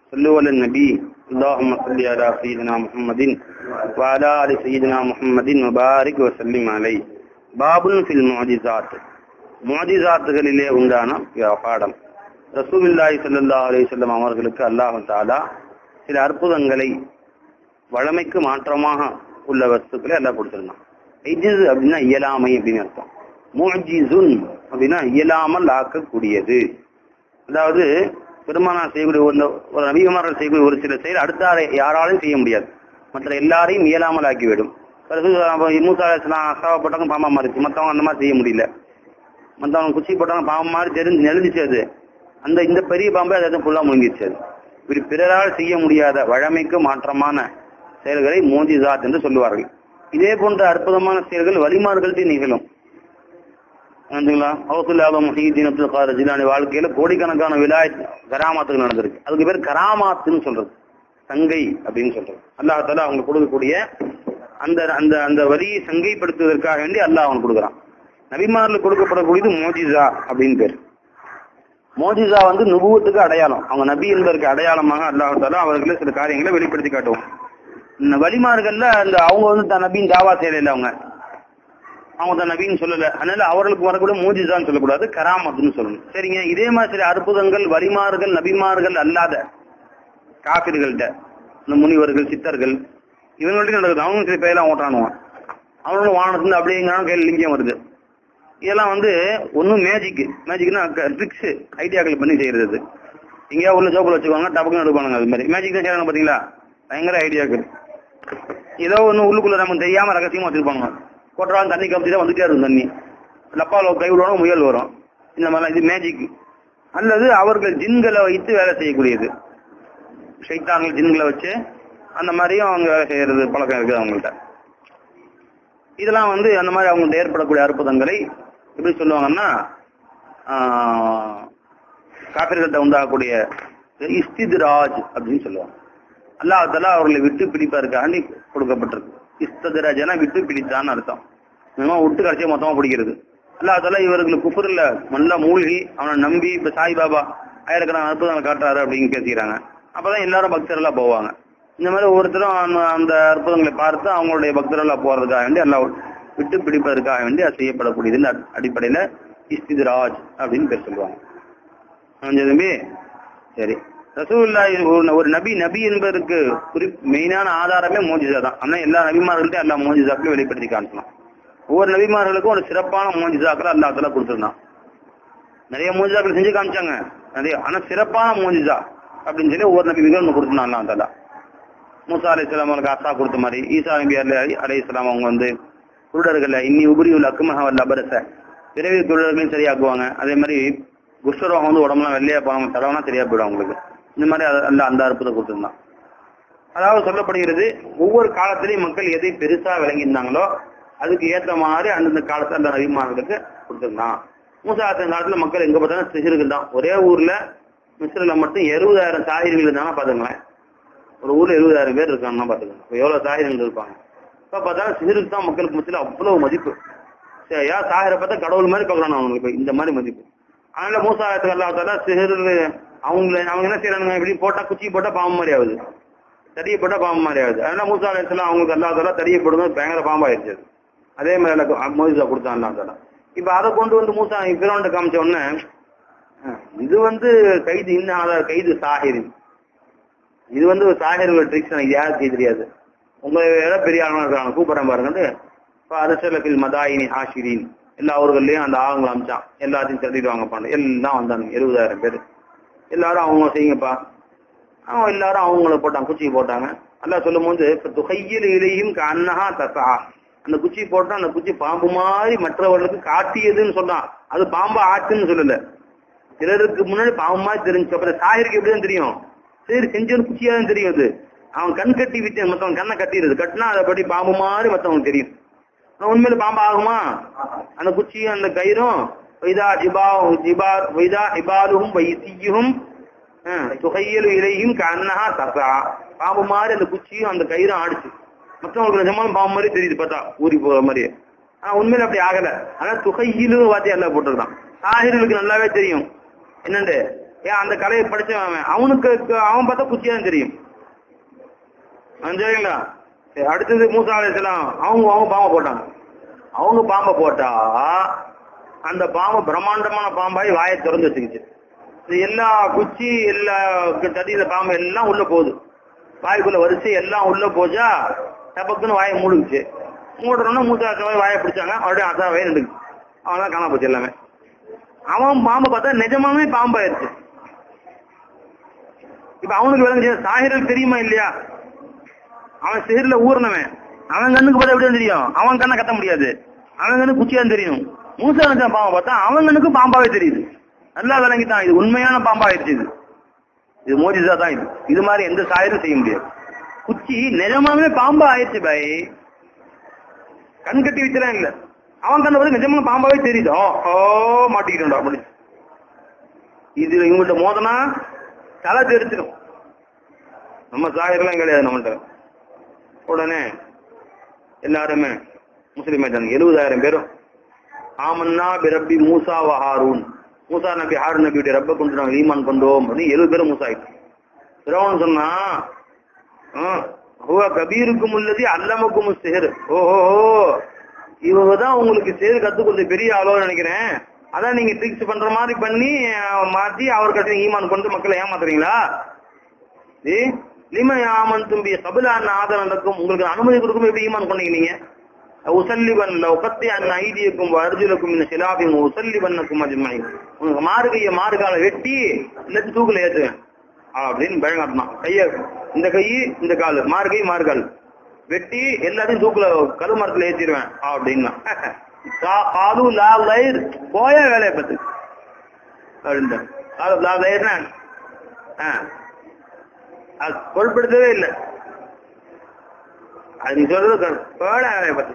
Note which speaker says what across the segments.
Speaker 1: صلوا على النبي اللهم صل على سيدنا محمد وعلى آل سيدنا محمد وبارك وسلم عليه باب في المعجزات முஅஜிசாத்துகளிலே உண்டான பாடம் ரசூலுல்லாஹி ஸல்லல்லாஹு அலைஹி வஸல்லம் அவர்களுக்கு அல்லாஹ் தஆலா சில அற்புதங்களை வழமைக்கு மாற்றமாக உள்ள வஸ்துக்களை எல்லாம் கொடுத்திருந்தான் ஐஜிஸ் அப்படின்னா இயலாமை அப்படின்னு அர்த்தம் முஅஜிசுன் அப்படின்னா இயலாமல் ஆக்கக்கூடியது அதாவது பெருமானார் செய்யக்கூடிய ஒரு ஒரு நபிகுமாரர் செய்யக்கூடிய ஒரு சில செயல் அடுத்த ஆளை யாராலும் செய்ய முடியாது மற்ற எல்லாரையும் இயலாமல் ஆக்கிவிடும் மூசா அசாவை போட்டாங்க பாம்பா மாறிச்சு மற்றவங்க அந்த மாதிரி செய்ய முடியல மற்றவங்க குச்சி போட்டாங்க பாம்பு மாதிரி தெரிஞ்சு நெழுந்துச்சு அது அந்த இந்த பெரிய பாம்பை அதை ஃபுல்லாக முழுங்கிடுச்சு அது இப்படி பிறரால் செய்ய முடியாத வழமைக்கு மாற்றமான செயல்களை மோஜிசாத் என்று சொல்லுவார்கள் இதே போன்ற அற்புதமான செயல்கள் வலிமார்கள்ட்ட நிகழும் புரிஞ்சுங்களா ஹவுசுல்லாப முஹீதீன் அப்துல் காதர் ஜிலானி வாழ்க்கையில கோடிக்கணக்கான விலாயத் கராமாத்துக்கு நடந்திருக்கு அதுக்கு பேர் கராமாத்துன்னு சொல்றது சங்கை அப்படின்னு சொல்றது அல்லாஹ் தாலா அவங்க கொடுக்கக்கூடிய அந்த அந்த அந்த வரியை சங்கைப்படுத்துவதற்காக வேண்டி அல்லாஹ் அவன் கொடுக்குறான் நபிமாரில் கொடுக்கப்படக்கூடியது மோஜிசா அப்படின்னு பேர் மோஜிசா வந்து நுபுவத்துக்கு அடையாளம் அவங்க நபி என்பதற்கு அடையாளமாக அல்லாஹ் தாலா அவர்களை சில காரியங்களை வெளிப்படுத்தி காட்டுவோம் இந்த வலிமார்கள்ல அந்த அவங்க வந்து தன் நபியின் தாவா செய்யல அவங்க அவங்க தான் நபின்னு சொல்லல அதனால அவர்களுக்கு வரக்கூடிய மூஜிசான்னு சொல்லக்கூடாது கராமத்துன்னு சொல்லணும் சரிங்க இதே மாதிரி சில அற்புதங்கள் வரிமார்கள் நபிமார்கள் அல்லாத காப்பிர்கள்ட்ட இந்த முனிவர்கள் சித்தர்கள் இவங்கள்ட்ட நடக்குது அவங்க சில பேரெல்லாம் ஓட்டானுவான் அவங்களும் வானத்துல அப்படிங்கிறான் கையில் லிங்கம் வருது இதெல்லாம் வந்து ஒன்றும் மேஜிக் மேஜிக்னா ட்ரிக்ஸ் ஐடியாக்கள் பண்ணி செய்யறது எங்கேயா உள்ள ஜோக்கில் வச்சுக்கோங்க டபக்குன்னு எடுப்பானுங்க அது மாதிரி மேஜிக் தான் செய்யறாங்க பார்த்தீங்களா பயங்கர ஐடியாக்கள் ஏதோ ஒன்று உள்ளுக்குள்ள நமக்கு தெரியாம ரகசியமா வச்சிருப்பாங்க கொட்டுறாங்க தண்ணி கம்பிட்டு வந்துட்டே இருக்கும் தண்ணி லப்பாவில் கை விடுவாங்க முயல் வரும் இந்த மாதிரிலாம் இது மேஜிக் அல்லது அவர்கள் ஜின்களை வைத்து வேலை செய்யக்கூடியது சைத்தான்கள் ஜின்களை வச்சு அந்த மாதிரியும் அவங்க வேலை செய்யறது பழக்கம் இருக்குது அவங்கள்ட்ட இதெல்லாம் வந்து அந்த மாதிரி அவங்கள்ட்ட ஏற்படக்கூடிய அற்புதங்களை எப்படி சொல்லுவாங்கன்னா காப்பிர்கள்ட்ட உண்டாகக்கூடிய இஸ்தித்ராஜ் அப்படின்னு சொல்லுவாங்க அல்லாஹால அவர்களை விட்டு பிடிப்பதற்காண்டி கொடுக்கப்பட்டிருக்கு இஸ்தராஜனா விட்டு பிடித்தான்னு அர்த்தம் இன்னும் விட்டு கடைசியா மொத்தமா பிடிக்கிறது அல்லாஹால இவர்களுக்கு குஃபுரில் நல்லா மூழ்கி அவனை நம்பி இப்ப சாய்பாபா ஆயிரக்கணக்கான அற்புதங்களை காட்டுறாரு அப்படின்னு பேசிக்கிறாங்க அப்பதான் எல்லாரும் பக்தர்களா போவாங்க இந்த மாதிரி ஒவ்வொருத்தரும் அந்த அற்புதங்களை பார்த்து அவங்களுடைய பக்தர்களா போறதுக்காக வேண்டி எல்லாம் விட்டு பிடிப்பதற்காக வேண்டி அது செய்யப்படக்கூடியது அடிப்படையில இஸ்தித்ராஜ் அப்படின்னு பேர் சொல்லுவாங்க தம்பி சரி ரசூல்லா ஒரு நபி நபி என்பதற்கு குறி மெயினான ஆதாரமே மோஜிசா தான் ஆனா எல்லா நபிமார்கள்ட்டும் எல்லா மோஜிசாக்களையும் வெளிப்படுத்தி காமிக்கலாம் ஒவ்வொரு நபிமார்களுக்கும் ஒரு சிறப்பான மோஜிசாக்களை அல்லா தலா கொடுத்துருந்தான் நிறைய மோஜிசாக்கள் செஞ்சு காமிச்சாங்க நிறைய ஆனா சிறப்பான மோஜிசா அப்படின்னு சொல்லி ஒவ்வொரு நபிகள் ஒன்று கொடுத்துருந்தான் அல்லா தலா மூசா அலி இஸ்லாம் அவங்களுக்கு ஆசா கொடுத்த மாதிரி ஈசா நபி அலி அலி இஸ்லாம் அவங்க வந்து குருடர்கள் இன்னி உபரி உள்ள அக்குமஹ லபரச பிறவி குருடர்களையும் சரியாக்குவாங்க அதே மாதிரி குஷ்டரோகம் வந்து உடம்புலாம் வெள்ளையா போனவங்க தடவைனா சரியா போயிடும் அவங்களுக்கு இந்த மாதிரி அல்ல அந்த அற்புதம் கொடுத்துருந்தான் அதாவது சொல்லப்படுகிறது ஒவ்வொரு காலத்திலையும் மக்கள் எதை பெருசா விளங்கியிருந்தாங்களோ அதுக்கு ஏற்ற மாதிரி அந்தந்த காலத்துல அந்த நபிமார்களுக்கு கொடுத்துருந்தான் மூசாத்தின் காலத்துல மக்கள் எங்க பார்த்தாலும் சிகிர்கள் தான் ஒரே ஊர்ல மிஸ்ரில் மட்டும் எழுபதாயிரம் சாகிர்கள் இருந்தாங்கன்னா பாத்துங்களேன் ஒரு ஊர்ல எழுபதாயிரம் பேர் இருக்காங்கன்னா பாத்துக்கோங்க இப்போ எவ்வளவு சாகிர்கள் இருப்பாங்க இப்ப பார்த்தா சிகிருக்கு தான் மக்களுக்கு மத்தியில் அவ்வளவு மதிப்பு சரியா சாகிரை பார்த்தா கடவுள் மாதிரி பார்க்கறாங்க அவங்களுக்கு இந்த மாதிரி மதிப்பு அதனால மூசாயத்துக்கு அல்லாத்தால சிறு அவங்க அவங்க என்ன செய்யறாங்க இப்படி போட்டா குச்சி போட்டா பாம்பு மாதிரி ஆகுது தடியை போட்டா பாம்பு மாதிரி ஆகுது அதனால மூசா அலையத்துல அவங்களுக்கு அல்லாத்தால தடியை போடும்போது பயங்கர பாம்பாயிருச்சு அதே மாதிரி மோதிசா கொடுத்தான் அல்லாத்தால இப்ப அதை கொண்டு வந்து மூசா பிறவன்ட்ட காமிச்ச உடனே இது வந்து கைது இன்னும் ஆதார் கைது சாஹிர் இது வந்து ஒரு சாஹிர்கள் ட்ரிக்ஸ் எனக்கு யாருக்கு தெரியாது உங்க விட பெரிய ஆளுநர் இருக்காங்க கூப்பிடுறேன் பாருங்கன்னு இப்போ அரசலத்தில் மதாயினி ஆஷிரின் எல்லா ஊர்கள்லயும் அந்த ஆளுங்களை அமிச்சான் எல்லாத்தையும் திரட்டிட்டு வாங்கப்பாங்க எல்லாம் வந்தாங்க எழுபதாயிரம் பேர் எல்லாரும் அவங்க செய்யுங்கப்பா அவன் எல்லாரும் அவங்கள போட்டாங்க குச்சி போட்டாங்க அல்லா சொல்லும் போது இப்ப துகையில் இலையும் கண்ணஹா தசா அந்த குச்சி போட்டா அந்த குச்சி பாம்பு மாதிரி மற்றவர்களுக்கு காட்டியதுன்னு சொன்னான் அது பாம்பு ஆச்சுன்னு சொல்லல சிலருக்கு முன்னாடி பாம்பு மாதிரி தெரிஞ்சு அப்புறம் சாயருக்கு எப்படிதான் தெரியும் சரி செஞ்சவன் குச்சியா தான் தெரியும் அது அவன் கண் கட்டி விட்டு மத்தவன் கண்ணை கட்டிடுது கட்டினா அதை படி பாம்பு மாதிரி மத்தவனுக்கு தெரியும் உண்மையில பாம்பு ஆகுமா அந்த குச்சியும் அந்த கயிறும் வைதா ஜிபா ஜிபா வைதா இபாலுகும் வைசியும் துகையலு இலையும் கண்ணஹா தசா பாம்பு மாதிரி அந்த குச்சியும் அந்த கயிறும் ஆடிச்சு மற்றவங்களுக்கு நிஜமான பாம்பு மாதிரி தெரியுது பார்த்தா ஊறி போற மாதிரி ஆனா உண்மையில அப்படி ஆகல ஆனா துகையிலு வார்த்தை எல்லாம் போட்டிருக்கான் சாகிர்களுக்கு நல்லாவே தெரியும் என்னண்டு ஏன் அந்த கலையை படிச்சவன் அவன் அவனுக்கு அவன் பார்த்தா குச்சியா தான் தெரியும் ஆ, சரிங்களா சரி, அடுத்தது மூசா அலைஹிஸ்ஸலாம் அவங்க அவங்க பாம்பை போட்டாங்க அவங்க பாம்பை போட்டா அந்த பாம்பு பிரம்மாண்டமான பாம்பாய் வாயை திறந்து வச்சுக்கிச்சு இது எல்லா குச்சி எல்லா தடியில பாம்பு எல்லாம் உள்ள போகுது வாய்க்குள்ள வரிசை எல்லாம் உள்ள போச்சா டபக்குன்னு வாயை மூடுச்சு மூடுறோன்னா மூத்தா வாயை பிடிச்சாங்க மறுபடியும் அதான் வயிறு நின்றுச்சு அவன் தான் காணா போச்சு எல்லாமே அவன் பாம்பை பார்த்தா நிஜமாவே பாம்பாயிருச்சு இப்ப அவனுக்கு விளங்குச்சு சாகிரல் தெரியுமா இல்லையா அவன் சிறுல ஊர்னவன் அவன் கண்ணுக்கு பார்த்தா எப்படி தெரியும் அவன் கண்ணை கத்த முடியாது அவன் கண்ணு குச்சியா தெரியும் மூசா நினைச்ச பாம்பை பார்த்தா அவன் கண்ணுக்கு பாம்பாவே தெரியுது நல்லா விளங்கிட்டான் இது உண்மையான பாம்பாயிருச்சு இது இது மோஜிசா தான் இது இது மாதிரி எந்த சாயரும் செய்ய முடியாது குச்சி நிஜமாவே பாம்பா ஆயிடுச்சு பாய் கண் கட்டி வச்சுலாம் இல்ல அவன் கண்ண வந்து நிஜமான பாம்பாவே தெரியுது ஓ ஓ மாட்டிக்கிட்டோம்டா அப்படி இது இவங்கள்ட்ட மோதனா தலை தெரிச்சிடும் நம்ம சாயர்லாம் கிடையாது நம்மள்ட்ட உடனே எல்லாருமே முஸ்லிம் ஆயிட்டாங்க எழுபதாயிரம் பேரும் ஆமன்னா பிரப்பி மூசா வ ஹாரூன் மூசா நபி ஹாரூன் நபியுடைய ரப்ப கொண்டு நாங்கள் ஈமான் கொண்டோம் அப்படின்னு எழுபது பேரும் மூசா ஆயிட்டு பிறவன் சொன்னா ஹுவ கபீருக்கும் உள்ளது அல்லமுக்கும் சிஹர் ஓஹோ இவங்க தான் உங்களுக்கு சேரு கத்து கொடுத்த பெரிய ஆளோ நினைக்கிறேன் அதான் நீங்க ட்ரிக்ஸ் பண்ற மாதிரி பண்ணி அஹ், மாத்தி அவர் கட்டி ஈமான் கொண்டு மக்களை ஏமாத்துறீங்களா ஏ லிம ஆமன் தும்பி சபுல அண்ணன் ஆதரவு நடக்கும் உங்களுக்கு அனுமதி கொடுக்கும் எப்படி ஈமான் பண்ணீங்க நீங்க உசல்லிவன் உகத்தி அண்ணன் ஐதியக்கும் அர்ஜுனுக்கும் இந்த சிலாபியும் உசல்லிவனுக்கும் அஜ்மாய் உங்க மாறுகைய மாறுகால வெட்டி இல்லத்து தூக்குல ஏத்துவேன் அப்படின்னு பயங்காட்டினான் கைய இந்த கை இந்த கால் மாறுகை மாறுகால் வெட்டி எல்லாத்தையும் தூக்குல கருமரத்துல ஏத்திடுவேன் அப்படின்னா காலு லா லைர் போய வேலையை பத்து அப்படின்னு காலு லா லைர்னா ஆ அது பொருட்படுத்தவே இல்லை அது நீ சொல்றது கரெக்ட். போட வேலையை பத்தி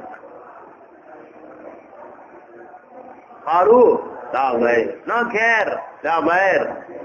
Speaker 1: காலு லா லைர் நோ கேர் லா லைர்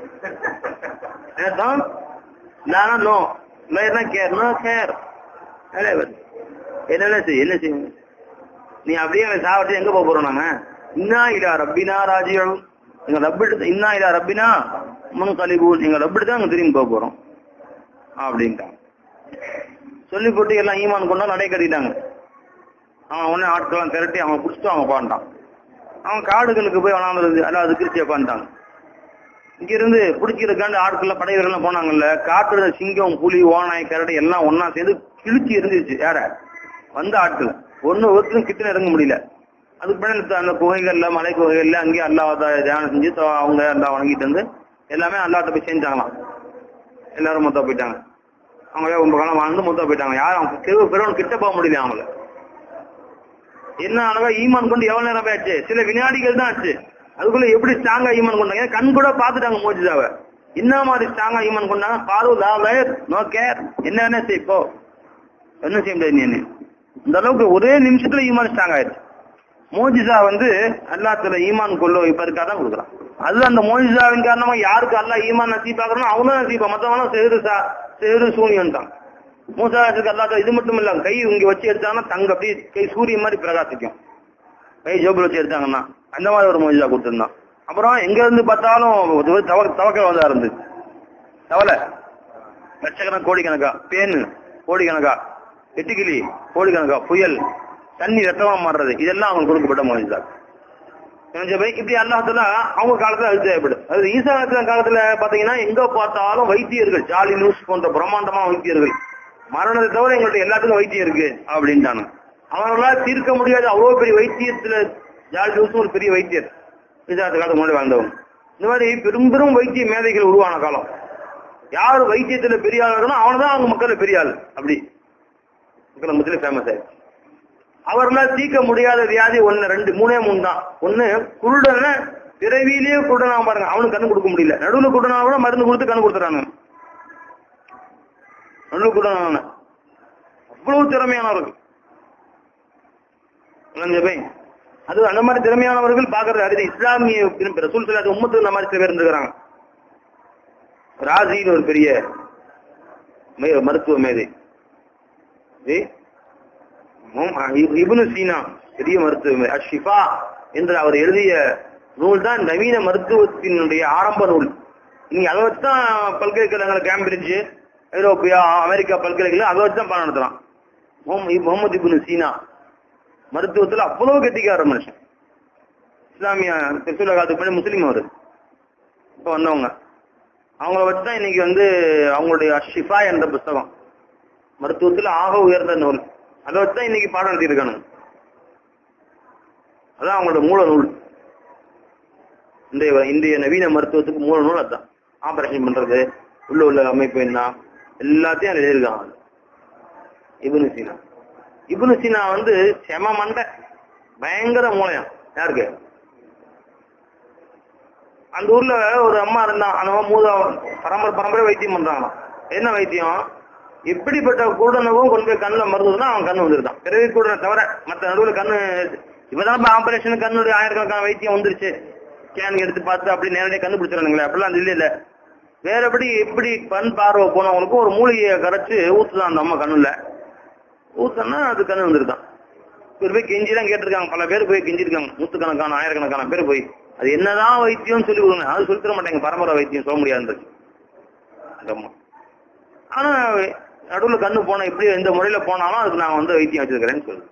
Speaker 1: ஏதான் நானா நோ லைர்னா கேர் நோ கேர் வேலையை பத்தி என்ன செய்ய என்ன செய்யும் நீ அப்படியே அவன் சாவட்டு எங்க போக போறோம் நாங்க இன்னா இல்லா ரப்பினா ராஜியம் எங்க ரப்பிட்டு இன்னா இல்லா ரப்பினா முன் கலிபூன் எங்க ரப்பிட்டு தான் அங்க திரும்பி போக போறோம் அப்படின்ட்டாங்க சொல்லி போட்டு எல்லாம் ஈமான் கொண்டா நடை கட்டிட்டாங்க அவன் உடனே ஆட்கள்லாம் திரட்டி அவன் பிடிச்சிட்டு அவன் உட்காந்துட்டான் அவன் காடுகளுக்கு போய் வனாந்திருந்து அல்லாது கிரிச்சி உட்காந்துட்டாங்க இங்க இருந்து பிடிக்கிறதுக்காண்டு ஆட்கள்ல படை வீரர்லாம் போனாங்கல்ல காட்டுல சிங்கம் புலி ஓனாய் கரடி எல்லாம் ஒன்னா சேர்ந்து கிழிச்சு இருந்துச்சு யார வந்த ஆட்கள் ஒண்ணு ஒருத்தரும் கிட்ட இறங்க முடியல அதுக்கு பின்னாடி அந்த குகைகள்ல மலை குகைகள்ல அங்கேயே அல்லாஹ் தியானம் செஞ்சு தொ- அவங்க அல்லா வணங்கிட்டு வந்து எல்லாமே அல்லாட்ட போய் செஞ்சாங்களாம் எல்லாரும் மொத்தம் போயிட்டாங்க அவங்க ரொம்ப காலம் வாழ்ந்து மொத்தம் போயிட்டாங்க யாரும் அவங்க தெருவு பெருவன் கிட்ட போக முடியல அவங்கள என்ன அழகா ஈமான் கொண்டு எவ்வளவு நேரம் ஆச்சு சில வினாடிகள் தான் ஆச்சு அதுக்குள்ள எப்படி ஸ்ட்ராங்கா ஈமான் கொண்டாங்க ஏன்னா கண் கூட பாத்துட்டாங்க மோஜிதாவை என்ன மாதிரி ஸ்ட்ராங்கா ஈமான் கொண்டாங்க பாரு லாயர் நோ கேர் என்ன என்ன செய் இப்போ என்ன செய்ய முடியாது நீ என்ன? இந்த அளவுக்கு ஒரே நிமிஷத்துல ஈமான் ஸ்ட்ராங் ஆயிடுச்சு மோஜிசா வந்து அல்லாத்துல ஈமான் கொள்ள இப்ப தான் கொடுக்குறான் அது அந்த மோஜிசாவின் காரணமா யாருக்கு அல்லா ஈமான் நசீபாக்குறோம் அவனும் நசீபா மத்தவனும் சேரு சா சேரு சூனியன் தான் மூசாவுக்கு அல்லாத இது மட்டும் இல்ல கை இங்க வச்சு எடுத்தாங்கன்னா தங்க அப்படியே கை சூரியன் மாதிரி பிரகாசிக்கும் கை ஜோபில் வச்சு எடுத்தாங்கன்னா அந்த மாதிரி ஒரு மோஜிசா கொடுத்துருந்தான் அப்புறம் எங்க இருந்து பார்த்தாலும் ஒரு தவ தவக்கல் வந்தா இருந்து தவளை லட்சக்கணக்கு கோடிக்கணக்கா பேனு கோடிக்கணக்கா எட்டுக்கிளி கோடிக்கணக்கா புயல் தண்ணி ரத்தமா மாறுறது இதெல்லாம் அவங்களுக்கு கொடுக்கப்பட்ட மோஜிதா இப்படி அல்லாஹத்துல அவங்க காலத்துல அது தேவைப்படும் அது ஈசா அலைஹிஸ்ஸலாம் காலத்துல பாத்தீங்கன்னா எங்க பார்த்தாலும் வைத்தியர்கள் ஜாலி நியூஸ் போன்ற பிரம்மாண்டமான வைத்தியர்கள் மரணத்தை தவிர எங்கள்ட்ட எல்லாத்துக்கும் வைத்தியம் இருக்கு அப்படின்ட்டாங்க அவங்களால தீர்க்க முடியாத அவ்வளவு பெரிய வைத்தியத்துல ஜாலி நியூஸ் ஒரு பெரிய வைத்தியர் ஈசாத்து காலத்துக்கு முன்னாடி வாழ்ந்தவங்க இந்த மாதிரி பெரும் பெரும் வைத்திய மேதைகள் உருவான காலம் யார் வைத்தியத்துல பெரிய ஆள் இருக்கணும் அவனதான் அவங்க மக்கள்ல பெரிய ஆள் அப்படி மக்கள் மத்தியில ஃபேமஸ் ஆயிடுச்சு அவர்களால் தீர்க்க முடியாத வியாதி ஒண்ணு ரெண்டு மூணே மூணு தான் ஒண்ணு குருடன பிறவியிலேயே குருடனா பாருங்க அவனுக்கு கண்ணு கொடுக்க முடியல நடுவுல குருடனா கூட மருந்து கொடுத்து கண்ணு கொடுத்துறாங்க நடுவுல குருடனான அவ்வளவு திறமையானவர்கள் விளங்குதா பை? அது அந்த மாதிரி திறமையானவர்கள் பாக்குறது அரிது இஸ்லாமிய ரசூல் சொல்லாத உம்மத்து இந்த மாதிரி சில பேர் இருந்துக்கிறாங்க ராசின்னு ஒரு பெரிய மே- மருத்துவ மேதை ஏ? உம், இப்- இப்னு சீனா பெரிய மருத்துவ அஷிஃபா என்று அவர் எழுதிய நூல் தான் நவீன மருத்துவத்தினுடைய ஆரம்ப நூல் நீங்க அதை வச்சு தான் பல்கலைக்கழகங்கள் கேம்பிரிட்ஜ் ஐரோப்பியா அமெரிக்கா பல்கலைக்கழகம் அதை வச்சு தான் பாடம் நடத்தலாம் முகமது முகமது இப்னு சீனா மருத்துவத்துல அவ்வளவு கெட்டிக்கார மனுஷன் இஸ்லாமிய திருசூல காலத்துக்கு முன்னாடி முஸ்லீம் அவரு இப்ப வந்தவங்க அவங்கள வச்சுதான் இன்னைக்கு வந்து அவங்களுடைய ஷிஃபா என்ற புஸ்தகம் மருத்துவத்துல ஆக உயர்ந்த நூல் அதை வச்சுதான் இன்னைக்கு பாடம் நடத்தியிருக்கானுங்க அதான் அவங்களோட மூல நூல் இன்றைய இந்திய நவீன மருத்துவத்துக்கு மூல நூல் அதான் ஆபரேஷன் பண்றது உள்ள உள்ள அமைப்பு என்ன எல்லாத்தையும் அதுல எழுதியிருக்காங்க இபுனு சீனா இபுனு சீனா வந்து செம மண்டை பயங்கர மூளையம் யாருக்கு அந்த ஊர்ல ஒரு அம்மா இருந்தான் அந்த அம்மா மூத பரம்பரை பரம்பரை வைத்தியம் பண்றாங்க என்ன வைத்தியம் எப்படிப்பட்ட கூடனவும் கொண்டு போய் கண்ணுல மருந்துனா அவன் கண்ணு வந்துருதான் பிறவி கூடனை தவிர மத்த நடுவுல கண்ணு இப்பதான் ஆபரேஷன் கண்ணுடைய ஆயிரக்கணக்கான வைத்தியம் வந்துருச்சு ஸ்கேன் எடுத்து பார்த்து அப்படி நேரடியாக கண்டுபிடிச்சிடணுங்களே அப்படிலாம் அது இல்ல இல்ல வேறபடி எப்படி கண் பார்வை போனவங்களுக்கும் ஒரு மூலிகையை கரைச்சு ஊத்துதான் அந்த அம்மா கண்ணுல ஊத்தனா அது கண்ணு வந்துருதான் பேர் போய் கெஞ்சிலாம் கேட்டிருக்காங்க பல பேர் போய் கெஞ்சிருக்காங்க நூத்துக்கணக்கான ஆயிரக்கணக்கான பேர் போய் அது என்னதான் வைத்தியம் சொல்லி கொடுங்க அது சொல்லி தர மாட்டாங்க பரம்பரை வைத்தியம் சொல்ல முடியாது அந்த அம்மா ஆனா நடுவுல கண்ணு போன எப்படி எந்த முறையில போனாலும் அதுக்கு நான் வந்து வைத்தியம் வச்சிருக்கிறேன்னு சொல்லு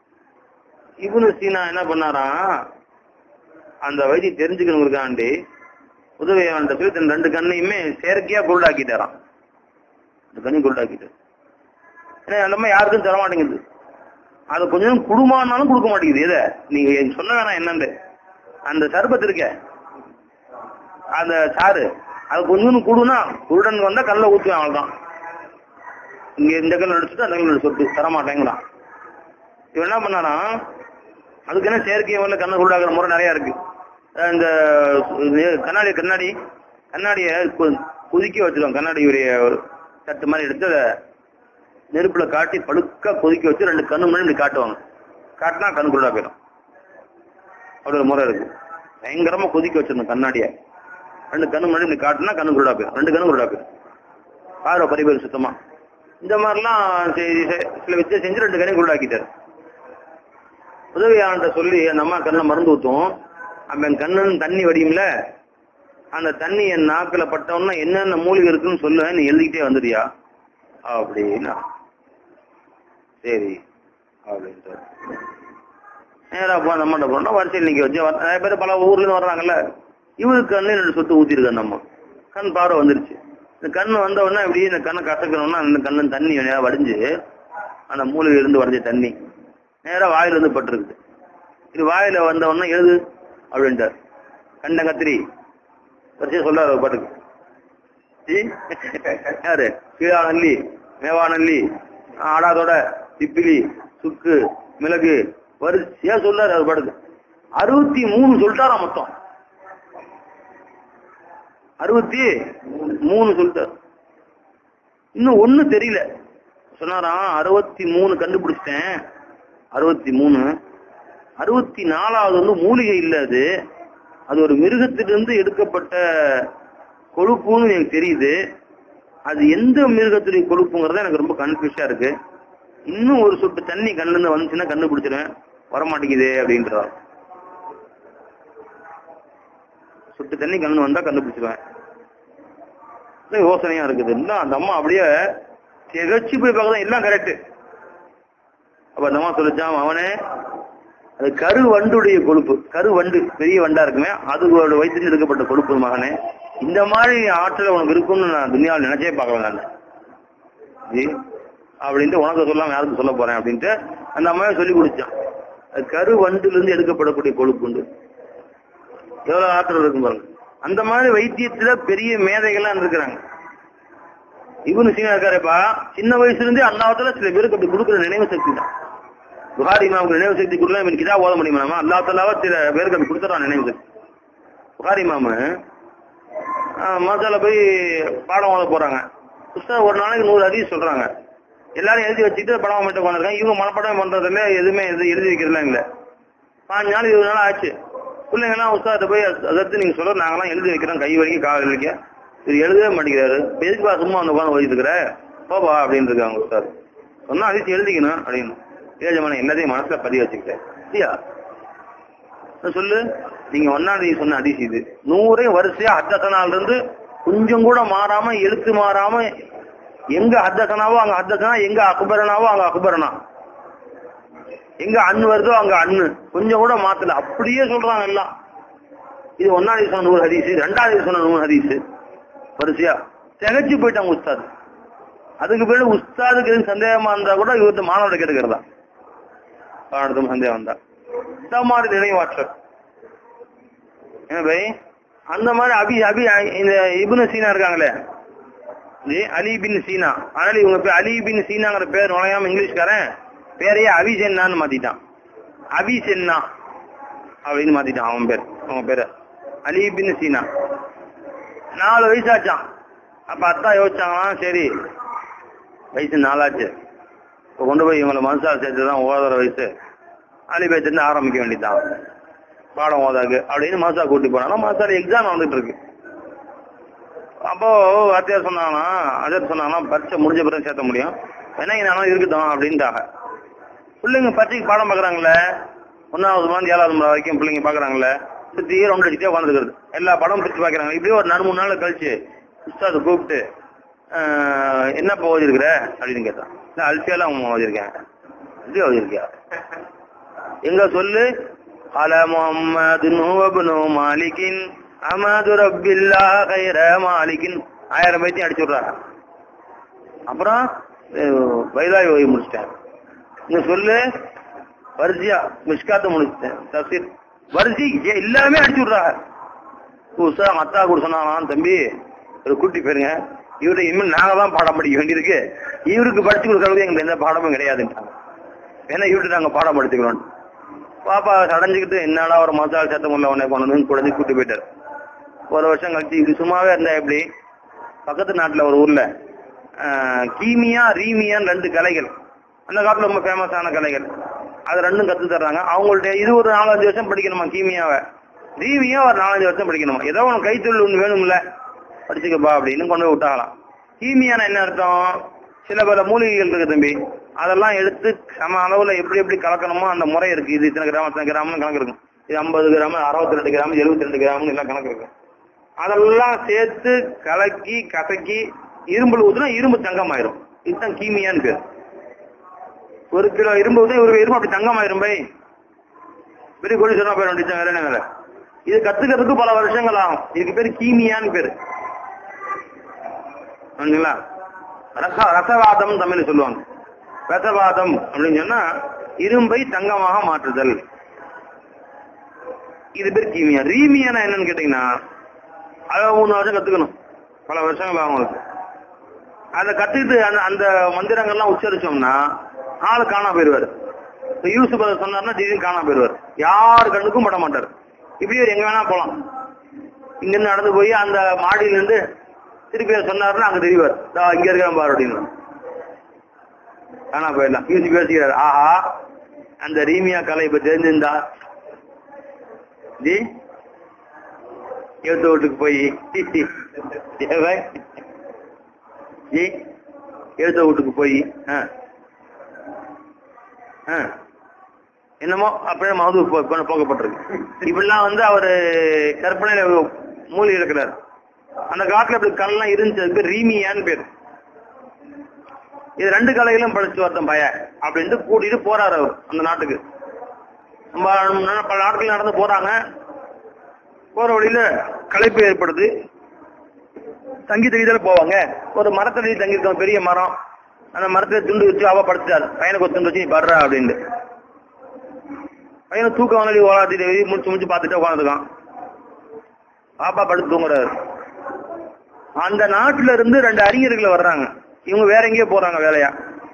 Speaker 1: இவனு சீனா என்ன பண்ணாராம் அந்த வைத்தியம் தெரிஞ்சுக்கணுங்கிறக்காண்டி உதவியாளன் சொல்லி தன் ரெண்டு கண்ணையுமே செயற்கையா குருடாக்கிட்டாராம் இந்த கண்ணி குருடாக்கிட்டார் ஏன்னா அந்த மாதிரி யாருக்கும் தர மாட்டேங்குது அது கொஞ்சம் குடுமானாலும் கொடுக்க மாட்டேங்குது எதை நீங்க எனக்கு சொல்ல வேணாம் என்னன்னு அந்த சர்பத் இருக்க அந்த சாறு அது கொஞ்சம் குடுனா குருடன் வந்தா கல்ல ஊற்றுவேன் அவ்வளவுதான் இங்க இந்த கல் அடிச்சுட்டு அந்த கல் சொட்டு தர மாட்டேங்கிறான் இவன் என்ன பண்ணானா அதுக்கு என்ன செயற்கை முறையில் கண்ணை குருடாக்குற முறை நிறைய இருக்கு அஹ் இந்த இது கண்ணாடி கண்ணாடி கண்ணாடியை கு- கொதிக்க வச்சிருவாங்க கண்ணாடி உரிய ஒரு தட்டு மாதிரி எடுத்து அதை நெருப்புல காட்டி பழுக்க கொதிக்க வச்சு ரெண்டு கண்ணு முன்னாடி இப்படி காட்டுவாங்க காட்டினா கண்ணு குருடா போயிடும் அப்படி ஒரு முறை இருக்கு பயங்கரமா கொதிக்க வச்சிருந்தோம் கண்ணாடியை ரெண்டு கண்ணு முன்னாடி இப்படி காட்டினா கண்ணு குருடா போயிடும் ரெண்டு கண்ணு குருடா போயிடும் பார்வை பரிபேர் சுத்தமா இந்த மாதிரிலாம் சரி, சரி, சில விஷயம் செஞ்சு ரெண்டு கண்ணையும் குருடாக்கிட்டாரு உதவியாளன்ட்ட சொல்லி அந்த அம்மா கண்ணில் மருந்து ஊத்தும் அவன் கண்ணுன்னு தண்ணி வடியும்ல அந்த தண்ணி என் நாக்குல பட்டவொன்னா என்னென்ன மூலிகை இருக்குன்னு சொல்லுவேன் நீ எழுதிக்கிட்டே வந்துடுறியா அப்படின்னா சரி அப்படின்ட்டு நேரா போ அந்த அம்மாட்ட போனோம் வரிசையில் நிக்க வச்சு வர- நிறைய பேர் பல ஊர்ல இருந்து வர்றாங்கல்ல இவருக்கு கண்ணு ரெண்டு சொட்டு ஊத்திருக்கு அந்த அம்மா கண் பார்வை வந்துருச்சு இந்த கண்ணு வந்த உடனே இப்படி இந்த கண்ணை கசக்கணும்னா அந்த கண்ணு தண்ணி நேரா வடிஞ்சு அந்த மூலிகை இருந்து வடிஞ்ச தண்ணி நேரா வாயில இருந்து பட்டிருக்குது இது வாயில வந்த உடனே எழுது அப்படின்ட்டார் கண்ட கத்திரி வரிசையா சொல்றாரு அவர் பாட்டுக்கு ஈ? யாரு கீழாநல்லி மேவாநல்லி ஆடாதோட திப்பிலி சுக்கு மிளகு வரிசையா சொல்றாரு அவர் பாட்டுக்கு அறுபத்தி மூணு சொல்லிட்டாராம் மொத்தம் அறுபத்தி மூணு சொல்லிட்டார் இன்னும் ஒண்ணு தெரியல சொன்னாராம் அறுபத்தி மூணு கண்டுபிடிச்சிட்டேன் அறுபத்தி மூணு அறுபத்தி நாலாவது வந்து மூலிகை இல்ல அது அது ஒரு மிருகத்திலிருந்து எடுக்கப்பட்ட கொழுப்புன்னு எனக்கு தெரியுது அது எந்த மிருகத்துடைய கொழுப்புங்கிறது எனக்கு ரொம்ப கன்ஃபியூஸா இருக்கு இன்னும் ஒரு சொட்டு தண்ணி கண்ணுல இருந்து வந்துச்சுன்னா கண்டுபிடிச்சிருவேன் வர மாட்டேங்குதே அப்படின்றார் சொட்டு தண்ணி கண்ணு வந்தா கண்டுபிடிச்சிருவேன் இது யோசனையா இருக்குது இல்ல அந்த அம்மா அப்படியே திகச்சு போய் பார்க்கதான் எல்லாம் கரெக்ட் அப்ப அந்த அம்மா சொல்லிச்சான் அவனே அது கரு வண்டுடைய கொழுப்பு கரு வண்டு பெரிய வண்டா இருக்குமே அதுகளோட வயிற்று எடுக்கப்பட்ட கொழுப்பு மகனே இந்த மாதிரி ஆற்றல் உனக்கு இருக்கும்னு நான் துணியாவில் நினைச்சே பார்க்கல நான் ஜி, அப்படின்ட்டு உனக்கு சொல்லாம யாருக்கு சொல்ல போறேன் அப்படின்ட்டு அந்த அம்மாவே சொல்லி கொடுத்தான் அது கரு வண்டுல இருந்து எடுக்கப்படக்கூடிய கொழுப்பு உண்டு எவ்வளவு ஆற்றல் இருக்கும் பாருங்க அந்த மாதிரி வைத்தியத்துல பெரிய மேதைகள்லாம் இருக்கிறாங்க இவனு சீனா இருக்காருப்பா சின்ன வயசுல இருந்தே அல்லாத்துல சில பேருக்கு அப்படி கொடுக்குற நினைவு சக்தி தான் புகாரி இமாமுக்கு நினைவு சக்தி கொடுக்கலாம் இவன் கிதா ஓத முடியுமா நம்ம அல்லா தலாவா சில பேருக்கு அப்படி கொடுத்துறான் நினைவு சக்தி புகாரி இமாமு மசால போய் பாடம் ஓத போறாங்க புஸ்தகம் ஒரு நாளைக்கு நூறு அதிகம் சொல்றாங்க எல்லாரும் எழுதி வச்சுட்டு படம் மட்டும் உட்காந்துருக்காங்க இவங்க மனப்படம் பண்றதுல எதுவுமே எது எழுதி வைக்கிறதுலாம் இல்ல பாஞ்சு நாள் இருபது நாள் ஆச்சு பிள்ளைங்கலாம் உஸ்தாத்த போய் அதற்கு நீங்க சொல்ல நாங்களாம் எழுதி வைக்கிறோம் கை வரைக்கும் கால் வரைக்கும் இது எழுதவே மாட்டேங்கிறாரு இப்ப எதுக்குப்பா சும்மா வந்து உட்காந்து ஓதிட்டு இருக்கிற போப்பா அப்படின்னு இருக்காங்க உஸ்தாத் சொன்னா அதிர்ச்சி எழுதிக்கணும் அப்படின்னு ஏஜமான எல்லாத்தையும் மனசுல பதிய வச்சுக்கிட்டேன் இல்லையா நான் சொல்லு நீங்க ஒன்னாம் தேதி சொன்ன அதிசி இது நூறே வரிசையா அத்தச நாள்ல இருந்து கொஞ்சம் கூட மாறாம எழுத்து மாறாம எங்க ஹத்தசனாவோ அங்க ஹத்தசனா எங்க அக்பரனாவோ அங்க அக்பரனா எங்க அண்ணு வருதோ அங்க அண்ணு கொஞ்சம் கூட மாத்தல அப்படியே சொல்றாங்க எல்லாம் இது ஒன்னாவது சொன்ன நூறு ஹதீஸ் ரெண்டாவது சொன்ன நூறு ஹதீஸ் வரிசையா திகச்சு போயிட்டாங்க உஸ்தாது அதுக்கு பிறகு உஸ்தாதுக்கு எதுவும் சந்தேகமா இருந்தா கூட இவர்கிட்ட மாணவரை கேட்டுக்கிறதா பாடத்தும் சந்தேகம் வந்தா இந்த மாதிரி நினைவாற்றல் என்ன பை அந்த மாதிரி அபி அபி இந்த இபுன சீனா இருக்காங்களே இது அலி பின் சீனா அதனால இவங்க பேர் அலி பின் சீனாங்கிற பேர் நுழையாம இங்கிலீஷ்காரன் பேரையே அபிசென்னான்னு மாத்திட்டான் அபிசென்னா அப்படின்னு மாத்திட்டான் அவன் பேர் அவன் பேரு அலி பின் சீனா நாலு வயசாச்சான் அப்ப அத்தா யோசிச்சாங்களாம் சரி வயசு நாலாச்சு இப்போ கொண்டு போய் இவங்களை மனசால் சேர்த்து தான் ஓதுற வயசு அலி பேச்சுன்னு ஆரம்பிக்க வேண்டியதான் பாடம் ஓதாக்கு அப்படின்னு மாசா கூட்டி போனாங்க மாசால எக்ஸாம் வந்துட்டு இருக்கு அப்போ வாத்தியார் சொன்னாங்கன்னா அஜர் சொன்னாங்கன்னா பரீட்சை முடிஞ்ச பிறகு சேர்த்த முடியும் என்ன நானும் இருக்கட்டும் அப்படின்ட்டாங்க பிள்ளைங்க பரீட்சைக்கு பாடம் பார்க்குறாங்களே ஒன்றாவது மணி ஏழாவது மணி வரைக்கும் பிள்ளைங்க பார்க்குறாங்களே சுற்றி ரவுண்ட் அடிச்சுட்டே உட்காந்துக்கிறது எல்லா படமும் பிரிச்சு பார்க்குறாங்க இப்படியே ஒரு நாலு மூணு நாள் கழிச்சு உஸ்தாது கூப்பிட்டு ஆஹ், என்னப்பா ஓதிருக்கிற அப்படின்னு கேட்டான் நான் அல்ஃபியாலாம் அவன் ஓதிருக்கேன் எப்படி ஓதிருக்கியா எங்க சொல்லு அல முஹம்மது நூபனு மாலிகின் அமது ரப்பில்லா கைர மாலிகின் ஆயிரம் பேத்தையும் அடிச்சு விடுறாங்க அப்புறம் வைதாய் ஓய்வு முடிச்சிட்டேன் இங்க சொல்லு வரிசையா மிஷ்காத்த முடிச்சிட்டேன் தப்சீர் வரிசை ஏ- எல்லாமே அடிச்சு விடுறாங்க புதுசா அத்தா கூட சொன்னாங்களாம் தம்பி ஒரு கூட்டி போயிருங்க இவரு இனிமேல் நாங்க தான் பாடம் படிக்க வேண்டியிருக்கு இவருக்கு படிச்சு கொடுக்கறது எங்களுக்கு எந்த பாடமும் கிடையாதுன்ட்டாங்க ஏன்னா இவர்கிட்ட நாங்க பாடம் படிச்சுக்கிறோம் பாப்பா அடைஞ்சுக்கிட்டு என்னடா ஒரு மசாலா சத்தம் உள்ள உடனே கொண்டு வந்து குழந்தை கூட்டி போயிட்டாரு ஒரு வருஷம் கழிச்சு இது சும்மாவே இருந்தா எப்படி பக்கத்து நாட்டுல ஒரு ஊர்ல ஆஹ், கீமியா ரீமியான்னு ரெண்டு கலைகள் அந்த காலத்துல ரொம்ப ஃபேமஸான கலைகள் அது ரெண்டும் கத்து தர்றாங்க அவங்கள்ட்ட இது ஒரு நாலஞ்சு வருஷம் படிக்கணுமா கீமியாவை ரீமியா ஒரு நாலஞ்சு வருஷம் படிக்கணுமா ஏதோ உனக்கு கைத்தொழில் ஒன்று வேணும்ல படிச்சுக்கப்பா அப்படின்னு கொண்டு போய் விட்டாங்களாம் கீமியானா என்ன அர்த்தம் சில பல மூலிகைகள் இருக்கு தம்பி அதெல்லாம் எடுத்து சம அளவுல எப்படி எப்படி கலக்கணுமோ அந்த முறை இருக்கு இது இத்தனை கிராம் இத்தனை கிராம்னு கணக்கு இருக்கும் இது ஐம்பது கிராம் அறுபத்தி ரெண்டு கிராம் எழுபத்தி ரெண்டு கிராம்னு எல்லாம் கணக்கு இருக்கு அதெல்லாம் சேர்த்து கலக்கி கசக்கி இரும்புல ஊத்துனா இரும்பு தங்கம் ஆயிரும் இதுதான் கீமியான்னு பேர் ஒரு கிலோ இரும்பு ஊத்துனா ஒரு இரும்பு அப்படி தங்கம் ஆயிரும் பை பெரிய கோழி சொன்னா பேர் வேண்டிய வேற என்ன வேலை இது கத்துக்கிறதுக்கு பல வருஷங்கள் ஆகும் இதுக்கு பேர் கீமியான்னு பேரு சரிங்களா ரச ரசவாதம் தமிழ் சொல்லுவாங்க ரசவாதம் அப்படின்னு சொன்னா இரும்பை தங்கமாக மாற்றுதல் இது பேர் கீமியா ரீமியானா என்னன்னு கேட்டீங்கன்னா அதை மூணு வருஷம் கத்துக்கணும் பல வருஷங்கள் ஆகும் உங்களுக்கு அதை கத்துக்கிட்டு அந்த அந்த மந்திரங்கள்லாம் உச்சரிச்சோம்னா ஆள் காணாம போயிருவாரு இப்ப யூசுப் அதை சொன்னார்னா திடீர்னு காணாம போயிருவார் யார் கண்ணுக்கும் பட மாட்டார் இப்படி ஒரு எங்க வேணா போலாம் இங்க இருந்து நடந்து போய் அந்த மாடியில இருந்து திருப்பி அதை சொன்னாருன்னா அங்க தெரிவார் "தா, இங்க இருக்கிற பாரு அப்படின்னு ஆனா போயிடலாம் யூசுப் யோசிக்கிறார் ஆஹா அந்த ரீமியா கலை இப்ப தெரிஞ்சிருந்தா ஜி எழுத்து வீட்டுக்கு போய் ஏவன்? ஜி எழுத்த வீட்டுக்கு போய் ஆ. ஆ. என்னமோ அப்படியே மது போக்கப்பட்டிருக்கு இப்படிலாம் வந்து அவரு கற்பனையில மூழ்கி இருக்கிறார் அந்த காட்டுல இப்படி கல்லாம் இருந்துச்சு அதுக்கு பேர் ரீமியான்னு பேர் இது ரெண்டு கலைகளும் படிச்சு வரட்டும் பய அப்படின்ட்டு கூட்டிட்டு போறாரு அவர் அந்த நாட்டுக்கு நம்ம நா- பல நாட்கள் நடந்து போறாங்க போற வழியில களைப்பு ஏற்படுது தங்கி தங்கிதால போவாங்க ஒரு மரத்தடி தங்கி இருக்கோம் பெரிய மரம் அந்த மரத்துல துண்டு வச்சு அவ படுத்துட்டாரு பையனுக்கு ஒரு துண்டு வச்சு நீ படுறா அப்படின்னு பையனை தூக்கம் வந்து ஓலாத்திட்டு முடிச்சு முடிச்சு பார்த்துட்டு உட்காந்துருக்கான் பாப்பா படுத்து தூங்குறாரு அந்த நாட்டுல இருந்து ரெண்டு அறிஞர்கள் வர்றாங்க இவங்க வேற எங்கேயோ போறாங்க வேலையா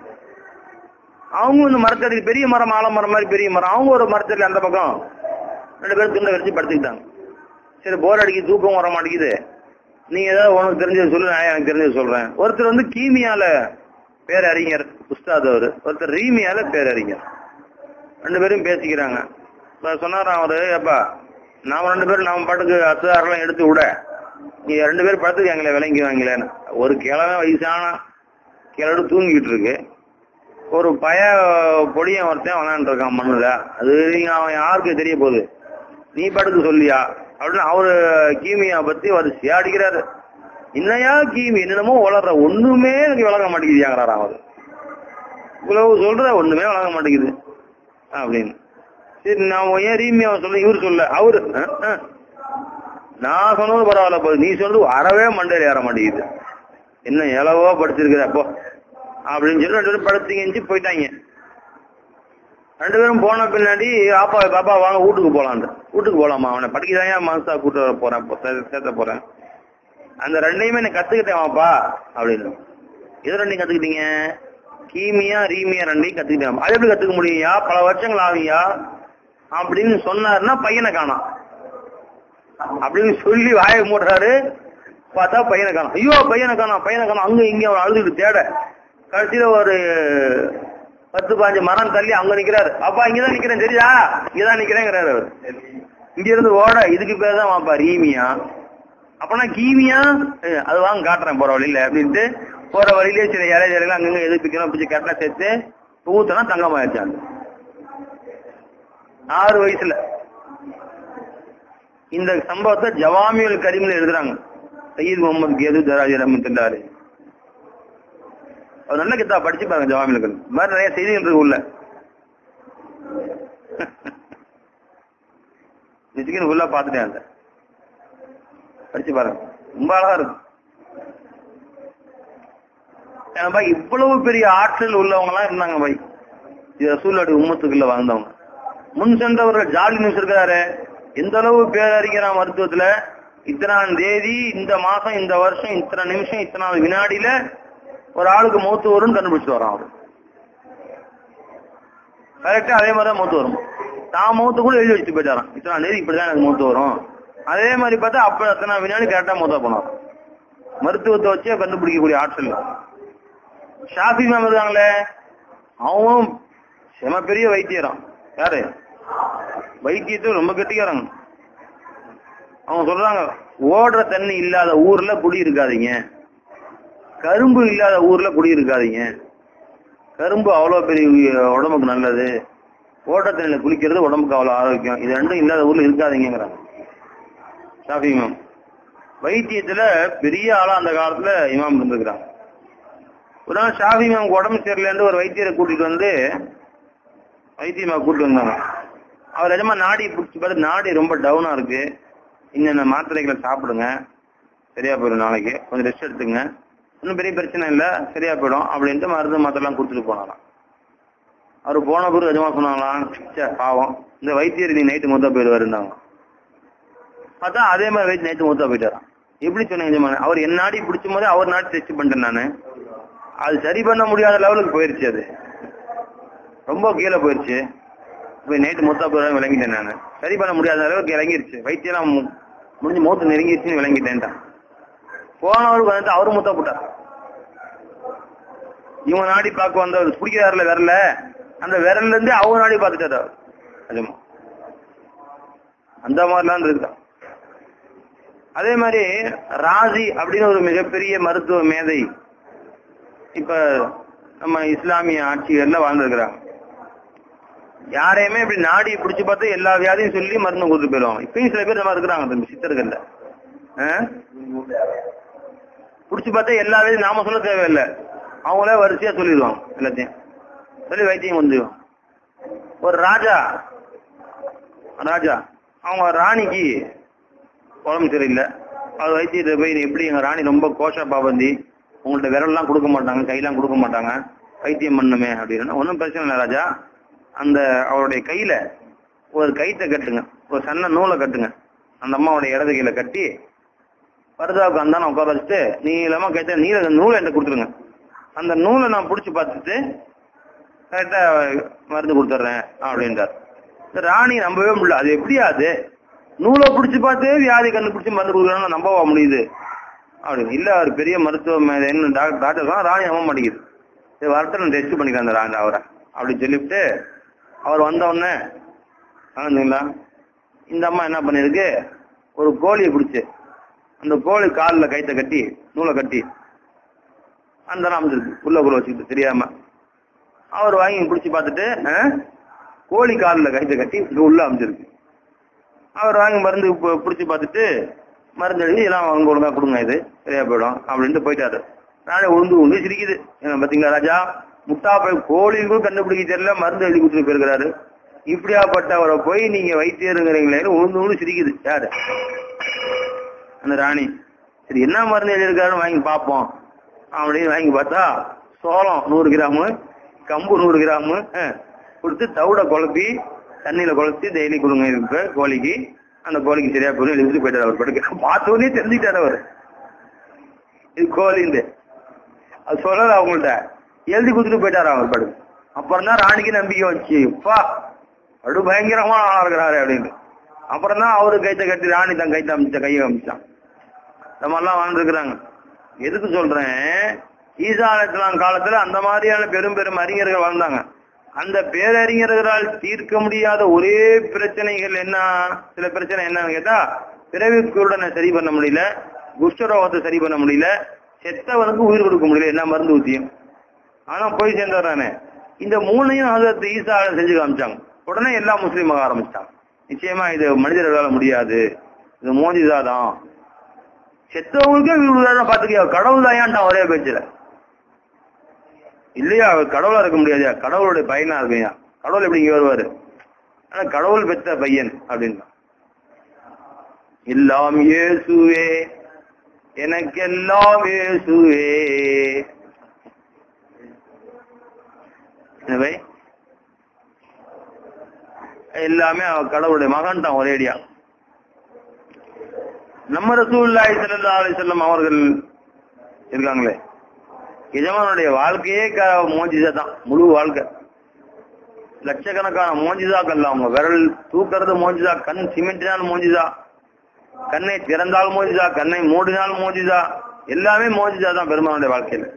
Speaker 1: அவங்க வந்து மரத்தடி பெரிய மரம் ஆலமரம் மாதிரி பெரிய மரம் அவங்க ஒரு மரத்தடி அந்த பக்கம் ரெண்டு பேரும் துண்டை வச்சு படுத்துக்கிட்டாங்க சரி போர் அடிக்குது தூக்கம் வர மாட்டேங்குது நீ ஏதாவது உனக்கு தெரிஞ்சது சொல்லு நான் எனக்கு தெரிஞ்சது சொல்றேன் ஒருத்தர் வந்து கீமியால பேரறிஞர் உஸ்தாத் அவரு ஒருத்தர் ரீமியால பேரறிஞர் ரெண்டு பேரும் பேசிக்கிறாங்க இப்ப சொன்னாராம் அவரு அப்பா நாம ரெண்டு பேரும் நாம பாட்டுக்கு அசுதாரெல்லாம் எடுத்து விட நீங்க ரெண்டு பேரும் படுத்துக்காங்களே விளங்கி வாங்கலேன்னு ஒரு கிழமை வயசான கிழடு தூங்கிட்டு இருக்கு ஒரு பய பொடியன் ஒருத்தன் விளையாண்டு இருக்கான் மண்ணுல அது நீங்க அவன் யாருக்கு தெரிய போகுது நீ படுத்து சொல்லியா அப்படின்னு அவரு கீமியா பத்தி வரிசையா அடிக்கிறாரு என்னையா கீமி என்னென்னமோ வளர்ற ஒண்ணுமே எனக்கு விளங்க மாட்டேங்குதுயாங்கிறாராம் அவர் இவ்வளவு சொல்ற ஒண்ணுமே விளங்க மாட்டேங்குது அப்படின்னு சரி நான் ஏன் ரீமி அவன் சொல்ல இவரு சொல்ல அவரு அஹ், அஹ். நான் சொன்னது பரவாயில்ல போது நீ சொன்னது வரவே மண்டையில ஏற மாட்டேங்குது என்ன எளவோ படிச்சிருக்கிற அப்போ அப்படின்னு சொல்லி ரெண்டு பேரும் படுத்துங்க போயிட்டாங்க ரெண்டு பேரும் போன பின்னாடி ஆப்பா பாப்பா வாங்க வீட்டுக்கு போலான்ட்டு வீட்டுக்கு போலாமா அவனை படிக்கதான் ஏன் மனசா கூட்டு வர போறேன் இப்போ சே- சேர்த்த போறேன் அந்த ரெண்டையுமே நான் கத்துக்கிட்டேன் வாப்பா அப்படின்னு எது ரெண்டையும் கத்துக்கிட்டீங்க கீமியா ரீமியா ரெண்டையும் கத்துக்கிட்டேன் அது எப்படி கத்துக்க முடியும்யா பல வருஷங்கள் ஆகுயா அப்படின்னு சொன்னாருன்னா பையனை காணோம் அப்படின்னு சொல்லி வாயை மூடுறாரு பார்த்தா பையனை காணோம் ஐயோ பையனை காணோம் பையனை காணோம் அங்க இங்க அவன் அழுதுட்டு தேட கடைசியில ஒரு பத்து பாஞ்சு மரம் தள்ளி அங்க நிக்கிறாரு அப்பா இங்கதான் நிக்கிறேன் தெரியுதா இங்கதான் நிக்கிறேங்கிறாரு அவர் இங்க இருந்து ஓட இதுக்கு பேர் தான் வாப்பா ரீமியா அப்பனா கீமியா அஹ், அது வாங்க காட்டுறேன் போற வழியில அப்படின்ட்டு போற வழியிலே சில இலை இலைகள் அங்கங்க எதிர்ப்பிக்கணும் பிடிச்சி கரெக்டா சேர்த்து ஊத்தனா தங்கமாயிருச்சாங்க ஆறு வயசுல இந்த சம்பவத்தை ஜவாமியுல் கரீம்ல எழுதுறாங்க சையீத் முகமது கேது தராஜி ரஹமத்துல்லாரு அவர் நல்ல கித்தா படிச்சு பாருங்க ஜவாமியுல் கரீம் இந்த மாதிரி நிறைய செய்திகள் இருக்கு உள்ள மிஸ்கின் உள்ள பாத்துட்டேன் அந்த படிச்சு பாருங்க ரொம்ப அழகா இருக்கும் ஏன்னா பாய் இவ்வளவு பெரிய ஆற்றல் உள்ளவங்க எல்லாம் இருந்தாங்க பாய் இது ரசூல்லோட உம்மத்துக்குள்ள வாழ்ந்தவங்க முன் சென்றவர்கள் ஜாலி நியூஸ் இருக்கிறாரு எந்த அளவு பேரறிஞரா மருத்துவத்துல இத்தனாம் தேதி இந்த மாசம் இந்த வருஷம் இத்தனை நிமிஷம் இத்தனாவது வினாடியில ஒரு ஆளுக்கு மூத்து வரும்னு கண்டுபிடிச்சு வரான் அவரு கரெக்டா அதே மாதிரி தான் மூத்து வரும் தான் மூத்து கூட எழுதி வச்சுட்டு போயிட்டாராம் இத்தனாம் தேதி இப்படிதான் எனக்கு மூத்து வரும் அதே மாதிரி பார்த்தா அப்ப அத்தனை வினாடி கரெக்டா மூத்தா போனார் மருத்துவத்தை வச்சே கண்டுபிடிக்கக்கூடிய ஆற்றல் ஷாஃபி மேம் இருக்காங்களே அவங்களும் செம பெரிய வைத்தியராம் யாரு வைத்தியத்தை ரொம்ப கெட்டிக்காரங்க அவங்க சொல்றாங்க ஓடுற தண்ணி இல்லாத ஊர்ல குடி இருக்காதீங்க கரும்பு இல்லாத ஊர்ல குடி இருக்காதீங்க கரும்பு அவ்வளவு பெரிய உ- உடம்புக்கு நல்லது ஓட்ட தண்ணியில குளிக்கிறது உடம்புக்கு அவ்வளவு ஆரோக்கியம் இது ரெண்டும் இல்லாத ஊர்ல இருக்காதீங்கிறாங்க ஷாஃபி இமாம் வைத்தியத்துல பெரிய ஆளா அந்த காலத்துல இமாம் இருந்திருக்கிறாங்க ஒரு நாள் ஷாஃபி இமாமுக்கு உடம்பு சரியில்லைன்னு ஒரு வைத்தியரை கூட்டிட்டு வந்து வைத்தியமா கூட்டிட்டு வந்தாங்க அவர் நிஜமா நாடி பிடிச்சி பார்த்து நாடி ரொம்ப டவுனா இருக்கு இன்னென்ன மாத்திரைகளை சாப்பிடுங்க சரியா போயிடும் நாளைக்கு கொஞ்சம் ரெஸ்ட் எடுத்துங்க ஒன்றும் பெரிய பிரச்சனை இல்லை சரியா போயிடும் அப்படின்ட்டு மருந்து மாத்திரைலாம் கொடுத்துட்டு போனாராம் அவர் போன பிறகு நிஜமா சொன்னாங்களாம் சே பாவம் இந்த வைத்தியர் நீ நைட்டு மூத்தா போயிடுவாருந்தாங்க பார்த்தா அதே மாதிரி வைத்திய நைட்டு மூத்தா போயிட்டாராம் எப்படி சொன்னீங்க நிஜமான அவர் என் நாடி பிடிச்சும் போதே அவர் நாடி டெஸ்ட் பண்ணிட்டேன் நானு அது சரி பண்ண முடியாத லெவலுக்கு போயிருச்சு அது ரொம்ப கீழே போயிருச்சு இப்போ நைட்டு மொத்தா போய் விளங்கிட்டேன் நான் சரி பண்ண முடியாத அளவுக்கு இறங்கிருச்சு வைத்தியெல்லாம் மு- முடிஞ்சு மூத்து நெருங்கிருச்சுன்னு விளங்கிட்டேன்ட்டான் போனவருக்கு வந்துட்டு அவரு முத்தா போட்டார் இவங்க நாடி பார்க்க வந்தவர் பிடிக்கிறாருல விரல அந்த விரல்ல இருந்து அவங்க நாடி பார்த்துட்டாரு அவர் நிஜமா அந்த மாதிரிலாம் இருக்கான் அதே மாதிரி ராசி அப்படின்னு ஒரு மிகப்பெரிய மருத்துவ மேதை இப்ப நம்ம இஸ்லாமிய ஆட்சிகள்ல வாழ்ந்துருக்கிறாங்க யாரையுமே இப்படி நாடி பிடிச்சு பார்த்து எல்லா வியாதியும் சொல்லி மருந்து கொடுத்து போயிடுவாங்க இப்பயும் சில பேர் நம்ம இருக்கிறாங்க தம்பி சித்தர்கள்ல பிடிச்சு பார்த்தா எல்லா வியாதியும் நாம சொல்ல தேவையில்லை அவங்களே வரிசையா சொல்லிடுவாங்க எல்லாத்தையும் சொல்லி வைத்தியம் வந்துடுவாங்க ஒரு ராஜா ராஜா அவங்க ராணிக்கு உடம்பு சரியில்லை அது வைத்தியத்தை போய் எப்படி எங்க ராணி ரொம்ப கோஷா பாபந்தி உங்கள்ட்ட விரல்லாம் கொடுக்க மாட்டாங்க கையெல்லாம் கொடுக்க மாட்டாங்க வைத்தியம் பண்ணுமே அப்படின்னா ஒன்றும் பிரச்சனை இல்லை ராஜா அந்த அவருடைய கையில ஒரு கைத்தை கட்டுங்க ஒரு சன்ன நூலை கட்டுங்க அந்த அம்மாவுடைய இடது கையில கட்டி பரதாவுக்கு அந்தான உட்கார வச்சுட்டு நீளமா கைத்த நீல நூலை என்கிட்ட கொடுத்துருங்க அந்த நூலை நான் பிடிச்சி பார்த்துட்டு கரெக்டா மருந்து கொடுத்துட்றேன் அப்படின்றார் இந்த ராணி நம்பவே முடியல அது எப்படியா அது நூலை பிடிச்சி பார்த்து வியாதி கண்டுபிடிச்சி மருந்து கொடுக்குறாங்க நம்பவா முடியுது அப்படின்னு இல்ல அவர் பெரிய மருத்துவ மே- என்ன டாக்டர் டாக்டர் தான் ராணி நம்ப மாட்டேங்குது சரி வரட்டும் நான் டெஸ்ட் பண்ணிக்கிறேன் அந்த ராணி அவரை அப்படின்னு சொல்லிவிட்டு அவர் வந்த உடனே ஆனதுங்களா இந்த அம்மா என்ன பண்ணிருக்கு ஒரு கோழியை பிடிச்சு அந்த கோழி காலில் கைத்தை கட்டி நூலை கட்டி அந்த அமைச்சிருக்கு உள்ள குள்ள வச்சுக்கிட்டு தெரியாம அவர் வாங்கி பிடிச்சி பார்த்துட்டு ஆ, கோழி காலில் கைத்தை கட்டி இங்க உள்ள அமைச்சிருக்கு அவர் வாங்கி மருந்து பு- பிடிச்சி பார்த்துட்டு மருந்து எழுதி எல்லாம் அவங்க ஒழுங்கா கொடுங்க இது சரியா போயிடும் அப்படின்ட்டு போயிட்டாரு நானே உழுந்து உழுந்து சிரிக்குது என்ன பாத்தீங்களா ராஜா முட்டா போய் கோழிக்கும் கண்டுபிடிக்க தெரியல மருந்து எழுதி கொடுத்துட்டு போயிருக்கிறாரு இப்படியாப்பட்டவரை போய் நீங்க வைத்தியருங்கிறீங்களேன்னு உழுந்து உழுந்து சிரிக்குது யாரு அந்த ராணி சரி என்ன மருந்து எழுதியிருக்காருன்னு வாங்கி பார்ப்போம் அப்படின்னு வாங்கி பார்த்தா சோளம் நூறு கிராமு கம்பு நூறு கிராமு அஹ், கொடுத்து தவிட குழப்பி தண்ணியில குழப்பி டெய்லி கொடுங்க இப்ப கோழிக்கு அந்த கோழிக்கு சரியா போயிடும் எழுதி போயிட்டார் அவர் படுக்க பார்த்த உடனே தெரிஞ்சுட்டார் அவர் இது கோழிந்து அது சொல்லல அவங்கள்ட்ட எழுதி கொடுத்துட்டு போயிட்டாரு அவர் படுக்க அப்புறம் தான் ராணிக்கு நம்பிக்கை வந்துச்சு அப்பா படு பயங்கரமா ஆளா இருக்கிறாரு அப்படின்னு அப்புறம் தான் அவரு கைத்த கட்டி ராணி தன் கைத்த அமைச்ச கையை அமைச்சான் நம்ம எல்லாம் வாழ்ந்துருக்குறாங்க எதுக்கு சொல்றேன் ஈசா அலைஹிஸ்ஸலாம் காலத்துல அந்த மாதிரியான பெரும் பெரும் அறிஞர்கள் வாழ்ந்தாங்க அந்த பேரறிஞர்களால் தீர்க்க முடியாத ஒரே பிரச்சனைகள் என்ன சில பிரச்சனை என்னன்னு கேட்டா பிறவி குருடனை சரி பண்ண முடியல குஷ்டரோகத்தை சரி பண்ண முடியல செத்தவனுக்கு உயிர் கொடுக்க முடியல என்ன மருந்து ஊத்தியும் ஆனா போய் சேர்ந்தவர் தானே இந்த மூணையும் ஹசரத் ஈசா செஞ்சு காமிச்சாங்க உடனே எல்லா முஸ்லீமாக ஆரம்பிச்சிட்டாங்க நிச்சயமா இது மனிதர்களால முடியாது இது மோதிதா தான் செத்தவங்களுக்கே வீடு பாத்துக்கியா கடவுள் தாயான்ட்டான் ஒரே பேச்சுல இல்லையா அவர் கடவுளா இருக்க முடியாதுயா கடவுளுடைய பையனா இருக்கையா கடவுள் எப்படி இங்க வருவாரு ஆனா கடவுள் பெற்ற பையன் அப்படின்னா எல்லாம் இயேசுவே எனக்கெல்லாம் இயேசுவே எனவே எல்லாமே அவன் கடவுளுடைய மகன் தான் ஒரேடியா நம்ம ரசூலுல்லாஹி ஸல்லல்லாஹு அலைஹி வஸல்லம் அவர்கள் இருக்காங்களே எஜமானுடைய வாழ்க்கையே க மோஜிசா தான் முழு வாழ்க்கை லட்சக்கணக்கான மோஜிசாக்கள் அவங்க விரல் தூக்குறது மோஜிசா கண் சிமெண்டினால் மோஜிசா கண்ணை திறந்தால் மோஜிசா கண்ணை மூடினால் மோஜிசா எல்லாமே மோஜிசா தான் பெருமானுடைய வாழ்க்கையில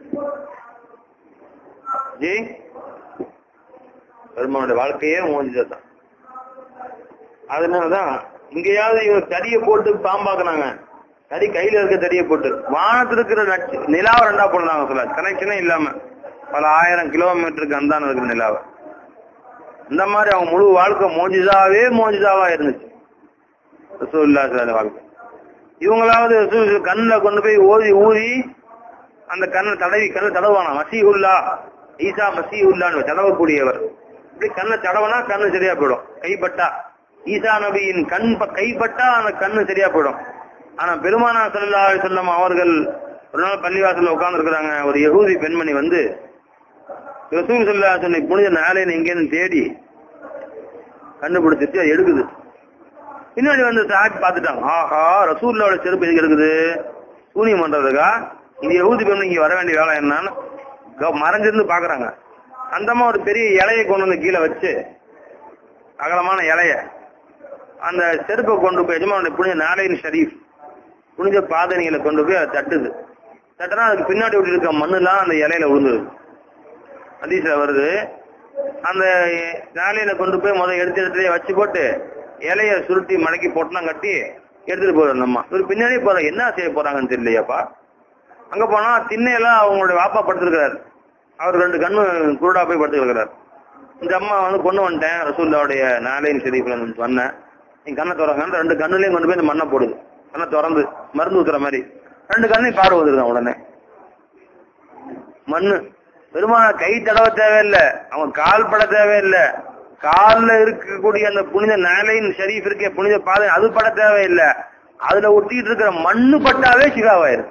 Speaker 1: ஜி பெருமானுடைய வாழ்க்கையே மோஜிசா தான் அதனாலதான் இங்கேயாவது இவர் தடியை போட்டு பாம்பாக்குனாங்க தடி கையில இருக்க தடியை போட்டு வானத்துல இருக்கிற நட்ச நிலாவை ரெண்டா போடுறாங்க சொல்ல கனெக்ஷனே இல்லாம பல ஆயிரம் கிலோமீட்டருக்கு அந்தான இருக்கிற நிலாவை இந்த மாதிரி அவங்க முழு வாழ்க்கை மோஜிதாவே மோஜிதாவா இருந்துச்சு ரசூல்லா ஸல்லல்லாஹு வாழ்க்கை இவங்களாவது ரசூல் கண்ணுல கொண்டு போய் ஓதி ஊதி அந்த கண்ணை தடவி கண்ணை தடவானா மசீஹுல்லா ஈசா மசீஹுல்லான்னு தடவக்கூடியவர் இப்படி கண்ணை தடவனா கண்ணு சரியா போயிடும் கைப்பட்டா ஈசா நபியின் கண் ப- கைப்பட்டா அந்த கண்ணு சரியா போயிடும் ஆனா பெருமானா ஸல்லல்லாஹு அலைஹி வஸல்லம் அவர்கள் ஒரு நாள் பள்ளிவாசல்ல உட்கார்ந்து இருக்கிறாங்க ஒரு யகூதி பெண்மணி வந்து ரசூல் ஸல்லல்லாஹு அலைஹி வஸல்லம் புனித நாளைன்னு எங்கேன்னு தேடி கண்டுபிடிச்சிட்டு அது எடுக்குது பின்னாடி வந்து சாப்பி பார்த்துட்டாங்க ஆஹா ரசூல்லோட செருப்பு எதுக்கு இருக்குது சூனியம் பண்றதுக்கா இந்த யகூதி பெண் இங்க வர வேண்டிய வேலை என்னன்னு க- மறைஞ்சிருந்து பாக்குறாங்க அந்தமா ஒரு பெரிய இலையை கொண்டு வந்து கீழே வச்சு அகலமான இலைய அந்த செருப்பை கொண்டு போய் எஜமானுடைய புனித நாளையின் ஷரீஃப் புனித பாதணிகளை கொண்டு போய் அதை தட்டுது தட்டினா அதுக்கு பின்னாடி விட்டு இருக்க மண்ணுலாம் அந்த இலையில விழுந்துருது ஹதீஸ்ல வருது அந்த நாளையில கொண்டு போய் முதல் எடுத்து எடுத்து வச்சு போட்டு இலைய சுருட்டி மடக்கி போட்டுலாம் கட்டி எடுத்துட்டு போறோம் நம்ம இவர் பின்னாடி போற என்ன செய்ய போறாங்கன்னு தெரியலையாப்பா அங்க போனா திண்ணையெல்லாம் அவங்களுடைய வாப்பா படுத்திருக்கிறார் அவர் ரெண்டு கண்ணு குருடா போய் படுத்துருக்கிறார் இந்த அம்மா வந்து கொண்டு வந்துட்டேன் ரசூல்லாவுடைய நாளையின் ஷெரீஃப்ல இருந்து சொன்னேன் நீங்க கண்ணை திறங்க ரெண்டு கண்ணுலயும் கொண்டு போய் இந்த மண்ணை போடுது கண்ணை திறந்து மருந்து ஊத்துற மாதிரி ரெண்டு கண்ணையும் பார்வை வந்துருக்கான் உடனே மண்ணு பெருமான கை தடவ தேவையில்லை அவன் கால் பட தேவையில்லை கால்ல இருக்கக்கூடிய அந்த புனித நாளையின் ஷரீஃப் இருக்க புனித பாதை அது பட தேவையில்லை அதுல ஒட்டிட்டு இருக்கிற மண்ணு பட்டாவே சிகாவாயிரு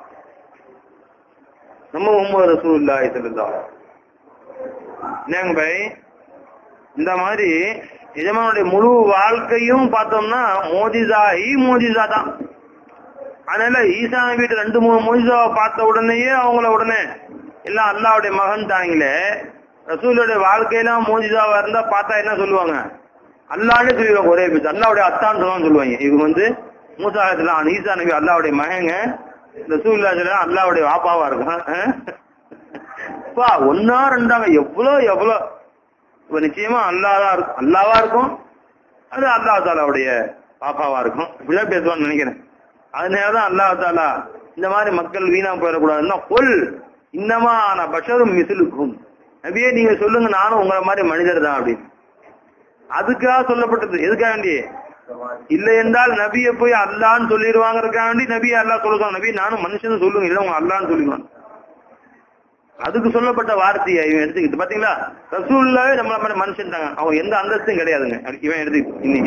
Speaker 1: நம்ம முகமது ரசூலுல்லாஹி ஸல்லல்லாஹு என்னங்க பை இந்த மாதிரி எஜமானுடைய முழு வாழ்க்கையும் பார்த்தோம்னா மோதிசா ஈ மோதிசா தான் அதனால ஈசா வீட்டு ரெண்டு மூணு மோதிசாவை பார்த்த உடனேயே அவங்கள உடனே எல்லாம் அல்லாவுடைய மகன் தாங்களே ரசூலுடைய வாழ்க்கையெல்லாம் மோதிசாவா இருந்தா பார்த்தா என்ன சொல்லுவாங்க அல்லான்னு சொல்லுவாங்க ஒரே பேச்சு அல்லாவுடைய அத்தான்னு சொல்லுவாங்க சொல்லுவாங்க இவங்க வந்து மூசாலத்துல ஈசா நபி அல்லாவுடைய மகங்க ரசூல்லாத்துல அல்லாவுடைய வாப்பாவா இருக்கும் அப்பா ஒன்னா ரெண்டாங்க எவ்வளவு எவ்வளவு இப்ப நிச்சயமா அல்லாதான் இருக்கும் அல்லாவா இருக்கும் அது அல்லா தாலாவுடைய பாப்பாவா இருக்கும் இப்படிதான் பேசுவான்னு நினைக்கிறேன் அதனாலதான் அல்லா தாலா இந்த மாதிரி மக்கள் வீணா போயிடக்கூடாதுன்னா கொல் இன்னமா நான் பஷரும் மிசிலுக்கும் நபியே நீங்க சொல்லுங்க நானும் உங்களை மாதிரி மனிதர் தான் அப்படின்னு அதுக்காக சொல்லப்பட்டது எதுக்காக வேண்டி இல்ல என்றால் நபியை போய் அல்லான்னு சொல்லிடுவாங்கிறதுக்காண்டி நபி அல்லாஹ் சொல்லுவாங்க நபி நானும் மனுஷன் சொல்லுங்க இல்ல உங்க அல்லான்னு சொல்லிடுவாங்க அதுக்கு சொல்லப்பட்ட வார்த்தையை இவன் எடுத்துக்கிட்டு பாத்தீங்களா ரசூல்லாவே நம்மள மாதிரி மனுஷன் தாங்க அவன் எந்த அந்தஸ்தும் கிடையாதுங்க அப்படி இவன் எடுத்துக்கிட்டு இன்னைக்கு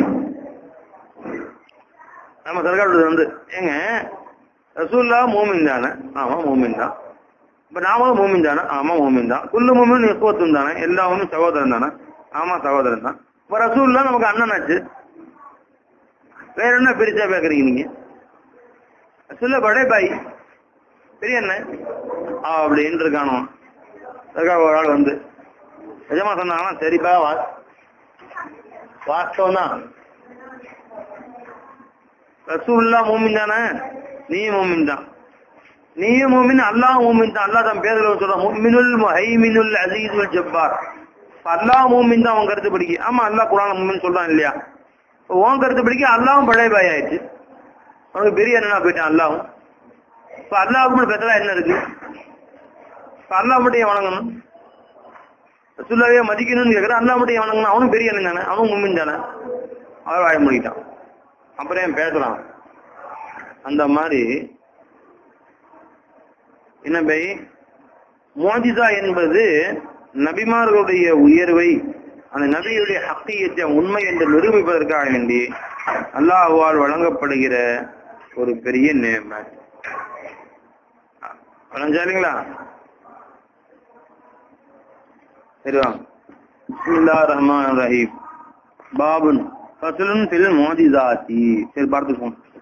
Speaker 1: நம்ம சர்க்கார் வந்து ஏங்க ரசூல்லா மூமின் தானே ஆமா மூமின் தான் இப்ப நாமளும் மூமின் தானே ஆமா மூமின் தான் குல்லு மூமின் எப்போத்தும் தானே எல்லாமே சகோதரன் தானே ஆமா சகோதரன் தான் இப்ப ரசூல்லா நமக்கு அண்ணனாச்சு வேற என்ன பெருசா பேக்குறீங்க நீங்க ரசூல்லா படே பாய் பெரிய என்ன அப்படின்னு இருக்கானோ அதுக்காக ஒரு ஆள் வந்து நிஜமா சொன்னாங்கன்னா சரிப்பா வா வாஸ்தவம் தான் ரசூல்லா மூமின் தானே நீயும் மூமின் தான் நீயும் மூமின் அல்லாஹ் மூமின் தான் அல்லாஹ் தான் பேர்ல சொல்றான் முஃமினுல் முஹைமினுல் அஸீஸுல் ஜப்பார் இப்ப அல்லாஹ் மூமின் தான் உன் கருத்து படிக்க ஆமா அல்லாஹ் குர்ஆன் மூமின் சொல்றான் இல்லையா இப்ப உன் கருத்து படிக்க அல்லாஹ்வும் பழைய பாய் ஆயிடுச்சு உனக்கு பெரிய என்னன்னா போயிட்டான் அல்லாஹ்வும் இப்ப அல்லாஹ் மட்டும் பெற்றதா என்ன இருக்கு இப்ப அல்லாஹ் மட்டும் ஏன் வணங்கணும் ரசூல்லாவே மதிக்கணும்னு கேட்கற அல்லாஹ் மட்டும் ஏன் வணங்கணும் அவனும் பெரிய அண்ணன் தானே அவனும் மூமின் தானே அவர் வாய முடிக்கிட்டான் அப்புறம் ஏன் பேசலாம் அந்த மாதிரி என்ன பை மோஜிசா என்பது நபிமார்களுடைய உயர்வை அந்த நபியுடைய ஹக்கியத்தை உண்மை என்று நிரூபிப்பதற்காக வேண்டி அல்லாஹுவால் வழங்கப்படுகிற ஒரு பெரிய நேர்மை வழஞ்சாலிங்களா சரி வாங்க பிஸ்மில்லா ரஹ்மான் ரஹீம் பாபுன் ஃபஸ்லுன் ஃபில் மோஜிசாத்தி சரி பார்த்துப்போம்